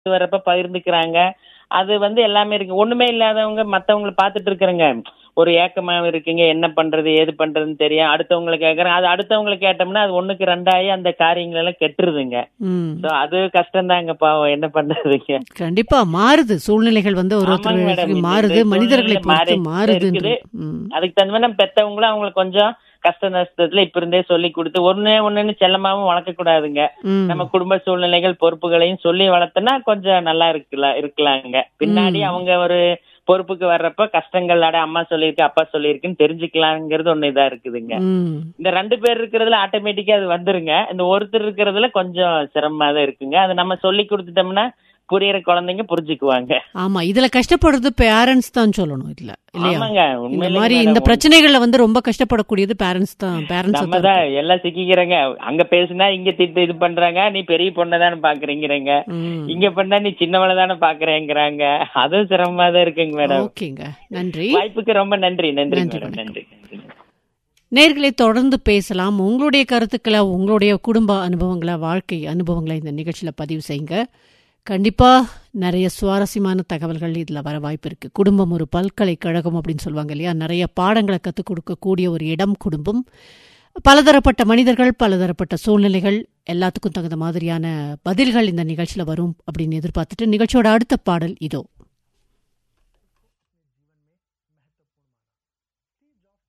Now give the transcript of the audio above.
வரப்ப பகிர்ந்துக்கிறாங்க அது வந்து எல்லாமே இருக்கு ஒண்ணுமே இல்லாதவங்க மத்தவங்களை பார்த்துட்டு இருக்கிறேங்க ஒரு ஏக்கமா இருக்குங்க என்ன பண்றது ஏது பண்றதுன்னு தெரியும் அடுத்தவங்களை கேட்கறேன் அது அடுத்தவங்களை கேட்டோம்னா அது ஒண்ணுக்கு ரெண்டாயி அந்த காரியங்கள் எல்லாம் கெட்டுருதுங்க ம் So, அது கஷ்டம்தாங்க பாவம் என்ன பண்றதுங்க கண்டிப்பா மாறுது சூழ்நிலைகள் வந்து ஒரு ஆமாங்க madam. ஒருத்தருக்கு இந்த மாறுது சூழ்நிலை மனிதர்களை பொறுத்து மாறி- மாறுது இருக்குது. ம் அதுக்கு தகுந்த மாதிரி நம்ம பெத்தவங்களும் அவங்களுக்கு கொஞ்சம் கஷ்ட நஷ்டத்துல இப்ப இருந்தே சொல்லி கொடுத்து ஒண்ணு ஒண்ணுன்னு செல்லமாவும் வளர்க்க கூடாதுங்க ம் நம்ம குடும்ப சூழ்நிலைகள் பொறுப்புகளையும் சொல்லி வளர்த்தனா கொஞ்சம் நல்லா இருக்கலாம் இருக்கலாங்க பின்னாடி ம். அவங்க ஒரு பொறுப்புக்கு வர்றப்ப கஷ்டங்கள் அட அம்மா சொல்லியிருக்கு அப்பா சொல்லியிருக்குன்னு தெரிஞ்சுக்கலாங்கிறது ஒண்ணு இதா இருக்குதுங்க ம் இந்த ரெண்டு பேர் இருக்கிறதுல ஆட்டோமேட்டிக்கா அது வந்துருங்க இந்த ஒருத்தர் இருக்கிறதுல கொஞ்சம் சிரமமா தான் இருக்குங்க அது நம்ம சொல்லி கொடுத்துட்டோம்னா புரியுற குழந்தைங்க புரிஞ்சுக்குவாங்க ஆமா இதுல கஷ்டப்படுறது பேரண்ட்ஸ் தான் சொல்லணும் இதுல இல்லையா ஆமாங்க இந்த உண்மையிலேங்க மாதிரி இந்த madam. பிரச்சனைகள்ல வந்து ரொம்ப கஷ்டப்படக்கூடியது பேரண்ட்ஸ் தான் பேரண்ட்ஸ் நம்ம தான் எல்லாம் சிக்கிக்கிறேங்க அங்க பேசுனா இங்க திட்டு இது பண்றாங்க நீ பெரிய பொண்ணதானே பாக்குறீங்கிறங்க இங்க பண்ணா நீ சின்னவள தானே பாக்குறேங்கிறாங்க அதுவும் சிரமமா தான் இருக்குங்க மேடம் ஓகேங்க நன்றி வாய்ப்புக்கு ரொம்ப நன்றி நன்றி நன்றி, மேடம் வணக்கம். நன்றி நேர்களை தொடர்ந்து பேசலாம் உங்களுடைய கருத்துக்களை உங்களுடைய குடும்ப அனுபவங்களை வாழ்க்கை அனுபவங்களை இந்த நிகழ்ச்சியில் பதிவு செய்யுங்க கண்டிப்பா நிறைய சுவாரஸ்யமான தகவல்கள் இதில் வர வாய்ப்பு இருக்கு குடும்பம் ஒரு பல்கலைக்கழகம் அப்படின்னு சொல்லுவாங்க இல்லையா நிறைய பாடங்களை கற்றுக் கொடுக்கக்கூடிய ஒரு இடம் குடும்பம் பலதரப்பட்ட மனிதர்கள் பலதரப்பட்ட சூழ்நிலைகள் எல்லாத்துக்கும் தகுந்த மாதிரியான பதில்கள் இந்த நிகழ்ச்சியில் வரும் அப்படின்னு எதிர்பார்த்துட்டு நிகழ்ச்சியோட அடுத்த பாடல் இதோ